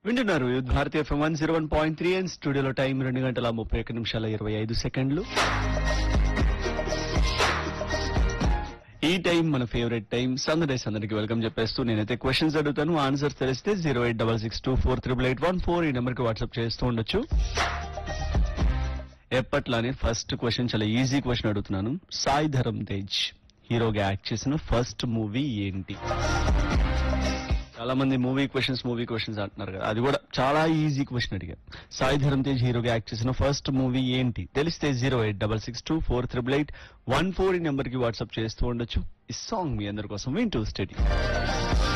వింటున్నారు youth Bharati FM one zero one point three and స్టూడియోలో time రెండు గంటల ముప్పై ఒక్క నిమిషాల ఇరవై ఐదు సెకండ్లు ఈ టైం మన ఫేవరెట్ టైం సందడే సందడికి వెల్కమ్ చెప్పేస్తూ నేనైతే క్వశ్చన్స్ అడుగుతాను ఆన్సర్ తెలిస్తే zero eight double six two four triple eight one four ఈ నెంబర్ కి వాట్సాప్ చేస్తూ ఉండొచ్చు ఎప్పట్లానే ఫస్ట్ క్వశ్చన్ చాలా ఈజీ క్వశ్చన్ అడుగుతున్నాను సాయి ధరమ్ తేజ్ హీరోగా యాక్ట్ చేసిన ఫస్ట్ మూవీ ఏంటి చాలా మంది మూవీ క్వశ్చన్స్ మూవీ క్వశ్చన్స్ అంటున్నారు కదా అది కూడా చాలా ఈజీ క్వశ్చన్ అడిగా సాయి ధరమ్ తేజ్ హీరోగా యాక్ట్ చేసిన ఫస్ట్ మూవీ ఏంటి తెలిస్తే zero eight double six two four triple eight one four ఈ నెంబర్ కి వాట్సాప్ చేస్తూ ఉండొచ్చు ఈ సాంగ్ మీ అందరి కోసం వింటూ స్టడీ